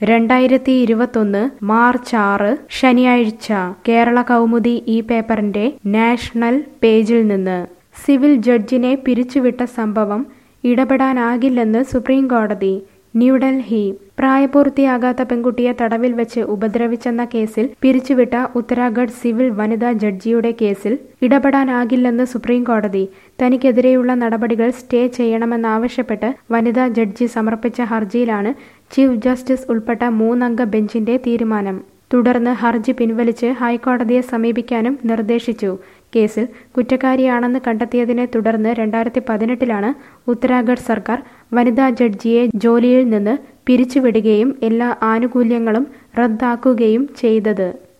രണ്ടായിരത്തി ഇരുപത്തൊന്ന് മാർച്ച് ആറ് ശനിയാഴ്ച കേരള കൗമുദി ഈ പേപ്പറിന്റെ നാഷണൽ പേജിൽ നിന്ന് സിവിൽ ജഡ്ജിനെ പിരിച്ചുവിട്ട സംഭവം ഇടപെടാനാകില്ലെന്ന് സുപ്രീം കോടതി ന്യൂഡൽഹി പ്രായപൂർത്തിയാകാത്ത പെൺകുട്ടിയെ തടവിൽ വെച്ച് ഉപദ്രവിച്ചെന്ന കേസിൽ പിരിച്ചുവിട്ട ഉത്തരാഖണ്ഡ് സിവിൽ വനിതാ ജഡ്ജിയുടെ കേസിൽ ഇടപെടാനാകില്ലെന്ന് സുപ്രീം കോടതി തനിക്കെതിരെയുള്ള നടപടികൾ സ്റ്റേ ചെയ്യണമെന്നാവശ്യപ്പെട്ട് വനിതാ ജഡ്ജി സമർപ്പിച്ച ഹർജിയിലാണ് ചീഫ് ജസ്റ്റിസ് ഉൾപ്പെട്ട മൂന്നംഗ ബെഞ്ചിന്റെ തീരുമാനം തുടർന്ന് ഹർജി പിൻവലിച്ച് ഹൈക്കോടതിയെ സമീപിക്കാനും നിർദ്ദേശിച്ചു കേസിൽ കുറ്റക്കാരിയാണെന്ന് കണ്ടെത്തിയതിനെ തുടർന്ന് രണ്ടായിരത്തി പതിനെട്ടിലാണ് ഉത്തരാഖണ്ഡ് സർക്കാർ വനിതാ ജഡ്ജിയെ ജോലിയിൽ നിന്ന് പിരിച്ചുവിടുകയും എല്ലാ ആനുകൂല്യങ്ങളും റദ്ദാക്കുകയും ചെയ്തത്